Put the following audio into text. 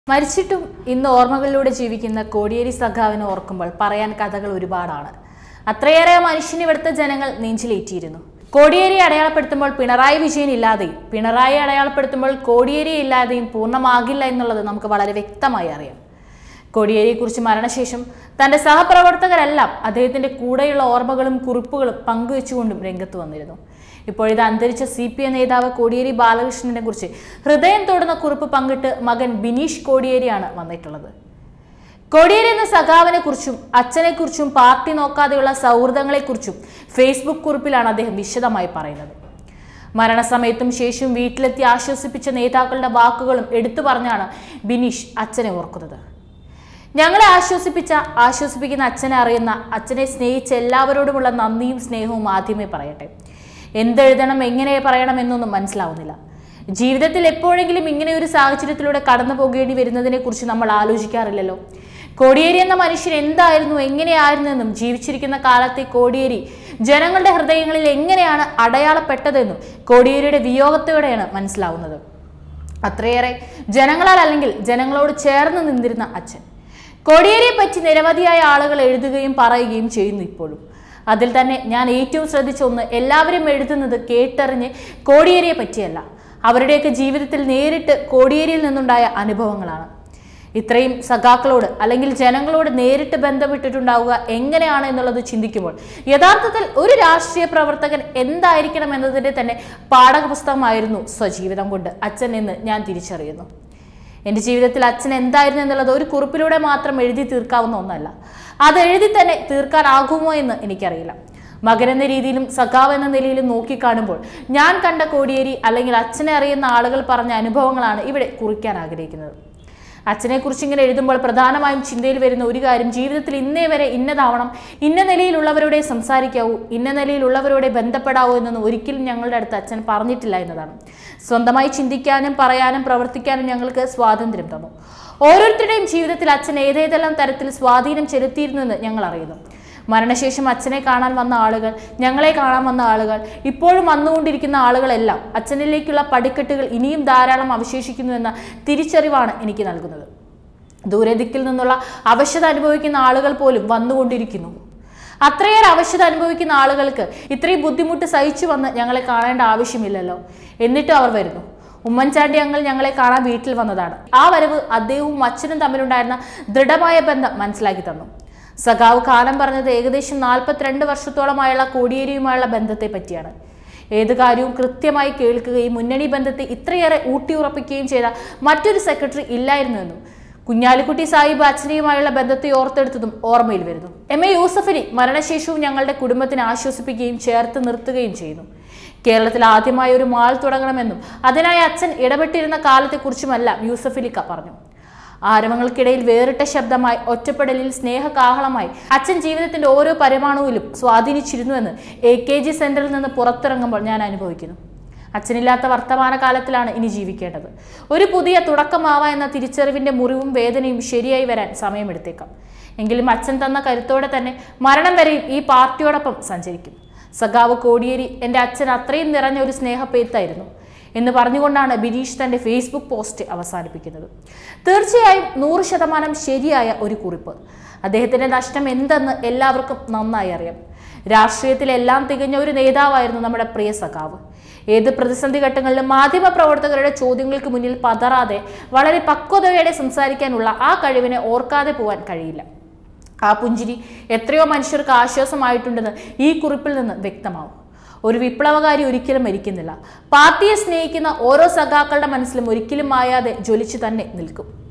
മരിച്ചിട്ടും ഇന്ന് ഓർമ്മകളിലൂടെ ജീവിക്കുന്ന കോടിയേരി സഖാവിനെ ഓർക്കുമ്പോൾ പറയാൻ കഥകൾ ഒരുപാടാണ് അത്രയേറെ ആ മനുഷ്യന് ഇവിടുത്തെ ജനങ്ങൾ നെഞ്ചിലേറ്റിയിരുന്നു കോടിയേരി അടയാളപ്പെടുത്തുമ്പോൾ പിണറായി വിജയൻ ഇല്ലാതെയും പിണറായി അടയാളപ്പെടുത്തുമ്പോൾ കോടിയേരി ഇല്ലാതെയും പൂർണ്ണമാകില്ല എന്നുള്ളത് നമുക്ക് വളരെ വ്യക്തമായി അറിയാം കോടിയേരിയെക്കുറിച്ച് മരണശേഷം തന്റെ സഹപ്രവർത്തകരെല്ലാം അദ്ദേഹത്തിന്റെ കൂടെയുള്ള ഓർമ്മകളും കുറിപ്പുകളും പങ്കുവെച്ചുകൊണ്ടും രംഗത്ത് വന്നിരുന്നു ഇപ്പോഴിത് അന്തരിച്ച സി പി എം നേതാവ് കോടിയേരി ബാലകൃഷ്ണനെ കുറിച്ച് ഹൃദയം തൊടുന്ന കുറിപ്പ് പങ്കിട്ട് മകൻ ബിനീഷ് കോടിയേരിയാണ് വന്നിട്ടുള്ളത് കോടിയേരി എന്ന സഖാവിനെ കുറിച്ചും അച്ഛനെ കുറിച്ചും പാർട്ടി നോക്കാതെയുള്ള സൗഹൃദങ്ങളെക്കുറിച്ചും ഫേസ്ബുക്ക് കുറിപ്പിലാണ് അദ്ദേഹം വിശദമായി പറയുന്നത് മരണസമയത്തും ശേഷവും വീട്ടിലെത്തി ആശ്വസിപ്പിച്ച നേതാക്കളുടെ വാക്കുകളും എടുത്തു പറഞ്ഞാണ് ബിനീഷ് അച്ഛനെ ഓർക്കുന്നത് ഞങ്ങളെ ആശ്വസിപ്പിച്ച ആശ്വസിപ്പിക്കുന്ന അച്ഛനെ അറിയുന്ന അച്ഛനെ സ്നേഹിച്ച എല്ലാവരോടുമുള്ള നന്ദിയും സ്നേഹവും ആദ്യമേ പറയട്ടെ എന്തെഴുതണം എങ്ങനെ പറയണം എന്നൊന്നും മനസ്സിലാവുന്നില്ല ജീവിതത്തിൽ എപ്പോഴെങ്കിലും ഇങ്ങനെ ഒരു സാഹചര്യത്തിലൂടെ കടന്നു പോകേണ്ടി വരുന്നതിനെ കുറിച്ച് നമ്മൾ ആലോചിക്കാറില്ലല്ലോ കോടിയേരി എന്ന മനുഷ്യൻ എന്തായിരുന്നു എങ്ങനെയായിരുന്നു എന്നും ജീവിച്ചിരിക്കുന്ന കാലത്തെ കോടിയേരി ജനങ്ങളുടെ ഹൃദയങ്ങളിൽ എങ്ങനെയാണ് അടയാളപ്പെട്ടതെന്നും കോടിയേരിയുടെ വിയോഗത്തോടെയാണ് മനസ്സിലാവുന്നത് അത്രയേറെ ജനങ്ങളാൽ അല്ലെങ്കിൽ ജനങ്ങളോട് ചേർന്ന് നിന്നിരുന്ന അച്ഛൻ കോടിയേരിയെ പറ്റി നിരവധിയായ ആളുകൾ എഴുതുകയും പറയുകയും ചെയ്യുന്നു ഇപ്പോഴും അതിൽ തന്നെ ഞാൻ ഏറ്റവും ശ്രദ്ധിച്ച ഒന്ന് എല്ലാവരും എഴുതുന്നത് കേട്ടറിഞ്ഞ് കോടിയേരിയെ പറ്റിയല്ല അവരുടെയൊക്കെ ജീവിതത്തിൽ നേരിട്ട് കോടിയേരിയിൽ നിന്നുണ്ടായ അനുഭവങ്ങളാണ് ഇത്രയും സഖാക്കളോട് അല്ലെങ്കിൽ ജനങ്ങളോട് നേരിട്ട് ബന്ധപ്പെട്ടിട്ടുണ്ടാവുക എങ്ങനെയാണ് എന്നുള്ളത് ചിന്തിക്കുമ്പോൾ യഥാർത്ഥത്തിൽ ഒരു രാഷ്ട്രീയ പ്രവർത്തകൻ എന്തായിരിക്കണം എന്നതിൻ്റെ തന്നെ പാഠപുസ്തകമായിരുന്നു സ്വജീവിതം കൊണ്ട് അച്ഛൻ എന്ന് ഞാൻ തിരിച്ചറിയുന്നു എൻ്റെ ജീവിതത്തിൽ അച്ഛൻ എന്തായിരുന്നു എന്നുള്ളത് ഒരു കുറിപ്പിലൂടെ മാത്രം എഴുതി തീർക്കാവുന്ന ഒന്നല്ല അത് എഴുതി തന്നെ തീർക്കാനാകുമോ എന്ന് എനിക്കറിയില്ല മകൻ എന്ന രീതിയിലും സഖാവ് എന്ന നിലയിലും നോക്കിക്കാണുമ്പോൾ ഞാൻ കണ്ട കോടിയേരി അല്ലെങ്കിൽ അച്ഛനെ അറിയുന്ന ആളുകൾ പറഞ്ഞ അനുഭവങ്ങളാണ് ഇവിടെ കുറിക്കാൻ ആഗ്രഹിക്കുന്നത് അച്ഛനെ കുറിച്ച് ഇങ്ങനെ എഴുതുമ്പോൾ പ്രധാനമായും ചിന്തയിൽ വരുന്ന ഒരു കാര്യം ജീവിതത്തിൽ ഇന്നേ വരെ ഇന്നതാവണം ഇന്ന നിലയിലുള്ളവരോടെ സംസാരിക്കാവൂ ഇന്ന നിലയിലുള്ളവരോടെ ബന്ധപ്പെടാവൂ എന്നൊന്നും ഒരിക്കലും ഞങ്ങളുടെ അടുത്ത് അച്ഛൻ പറഞ്ഞിട്ടില്ല എന്നതാണ് സ്വന്തമായി ചിന്തിക്കാനും പറയാനും പ്രവർത്തിക്കാനും ഞങ്ങൾക്ക് സ്വാതന്ത്ര്യം തന്നു ഓരോരുത്തരുടെയും ജീവിതത്തിൽ അച്ഛൻ ഏതേതെല്ലാം തരത്തിൽ സ്വാധീനം ചെലുത്തിയിരുന്നു എന്ന് ഞങ്ങൾ അറിയുന്നു മരണശേഷം അച്ഛനെ കാണാൻ വന്ന ആളുകൾ ഞങ്ങളെ കാണാൻ വന്ന ആളുകൾ ഇപ്പോഴും വന്നുകൊണ്ടിരിക്കുന്ന ആളുകളെല്ലാം അച്ഛനിലേക്കുള്ള പടിക്കെട്ടുകൾ ഇനിയും ധാരാളം അവശേഷിക്കുന്നു എന്ന തിരിച്ചറിവാണ് എനിക്ക് നൽകുന്നത് ദൂരദിക്കിൽ നിന്നുള്ള അവശത അനുഭവിക്കുന്ന ആളുകൾ പോലും വന്നുകൊണ്ടിരിക്കുന്നു അത്രയേറെ അവശത അനുഭവിക്കുന്ന ആളുകൾക്ക് ഇത്രയും ബുദ്ധിമുട്ട് സഹിച്ചു വന്ന് ഞങ്ങളെ കാണേണ്ട ആവശ്യമില്ലല്ലോ എന്നിട്ടും അവർ വരുന്നു ഉമ്മൻചാണ്ടി അങ്ങൾ ഞങ്ങളെ കാണാൻ വീട്ടിൽ വന്നതാണ് ആ വരവ് അദ്ദേഹവും അച്ഛനും തമ്മിലുണ്ടായിരുന്ന ദൃഢമായ ബന്ധം മനസ്സിലാക്കി തന്നു സഖാവ് കാലം പറഞ്ഞത് ഏകദേശം നാൽപ്പത്തിരണ്ട് വർഷത്തോളമായുള്ള കോടിയേരിയുമായുള്ള ബന്ധത്തെ പറ്റിയാണ് ഏത് കാര്യവും കൃത്യമായി കേൾക്കുകയും മുന്നണി ബന്ധത്തെ ഇത്രയേറെ ഊട്ടിയുറപ്പിക്കുകയും ചെയ്ത മറ്റൊരു സെക്രട്ടറി ഇല്ലായിരുന്നുവെന്നും കുഞ്ഞാലിക്കുട്ടി സാഹിബ് അച്ഛനെയുമായുള്ള ബന്ധത്തെ ഓർത്തെടുത്തതും ഓർമ്മയിൽ വരുന്നു എം എ യൂസഫലി മരണശേഷവും ഞങ്ങളുടെ കുടുംബത്തിനെ ആശ്വസിപ്പിക്കുകയും ചേർത്ത് നിർത്തുകയും ചെയ്യുന്നു കേരളത്തിൽ ആദ്യമായി ഒരു മാൾ തുടങ്ങണമെന്നും അതിനായി അച്ഛൻ ഇടപെട്ടിരുന്ന കാലത്തെക്കുറിച്ചുമെല്ലാം യൂസഫലിക്ക പറഞ്ഞു ആരവങ്ങൾക്കിടയിൽ വേറിട്ട ശബ്ദമായി ഒറ്റപ്പെടലിൽ സ്നേഹകാഹളമായി അച്ഛൻ ജീവിതത്തിന്റെ ഓരോ പരമാണുവിലും സ്വാധീനിച്ചിരുന്നുവെന്ന് എ കെ ജി സെന്ററിൽ നിന്ന് പുറത്തിറങ്ങുമ്പോൾ ഞാൻ അനുഭവിക്കുന്നു അച്ഛനില്ലാത്ത വർത്തമാന കാലത്തിലാണ് ഇനി ജീവിക്കേണ്ടത് ഒരു പുതിയ തുടക്കമാവ എന്ന തിരിച്ചറിവിന്റെ മുറിവും വേദനയും ശരിയായി വരാൻ സമയമെടുത്തേക്കാം എങ്കിലും അച്ഛൻ തന്ന കരുത്തോടെ തന്നെ മരണം വരെയും ഈ പാർട്ടിയോടൊപ്പം സഞ്ചരിക്കും സഖാവ് കോടിയേരി എൻ്റെ അച്ഛൻ അത്രയും നിറഞ്ഞ ഒരു സ്നേഹപ്പേത്തായിരുന്നു എന്ന് പറഞ്ഞുകൊണ്ടാണ് ബിനീഷ് തന്റെ ഫേസ്ബുക്ക് പോസ്റ്റ് അവസാനിപ്പിക്കുന്നത് തീർച്ചയായും നൂറ് ശതമാനം ശരിയായ ഒരു കുറിപ്പ് അദ്ദേഹത്തിന്റെ നഷ്ടം എന്തെന്ന് എല്ലാവർക്കും നന്നായി അറിയാം രാഷ്ട്രീയത്തിലെല്ലാം തികഞ്ഞ ഒരു നേതാവായിരുന്നു നമ്മുടെ പ്രിയ സഖാവ് ഏത് പ്രതിസന്ധി ഘട്ടങ്ങളിലും മാധ്യമ പ്രവർത്തകരുടെ ചോദ്യങ്ങൾക്ക് മുന്നിൽ പതറാതെ വളരെ പക്വതയോടെ സംസാരിക്കാനുള്ള ആ കഴിവിനെ ഓർക്കാതെ പോവാൻ കഴിയില്ല ആ പുഞ്ചിരി എത്രയോ മനുഷ്യർക്ക് ആശ്വാസമായിട്ടുണ്ടെന്ന് ഈ കുറിപ്പിൽ നിന്ന് വ്യക്തമാവും ഒരു വിപ്ലവകാരി ഒരിക്കലും മരിക്കുന്നില്ല പാർട്ടിയെ സ്നേഹിക്കുന്ന ഓരോ സഖാക്കളുടെ മനസ്സിലും ഒരിക്കലും മായാതെ ജ്വലിച്ചു തന്നെ നിൽക്കും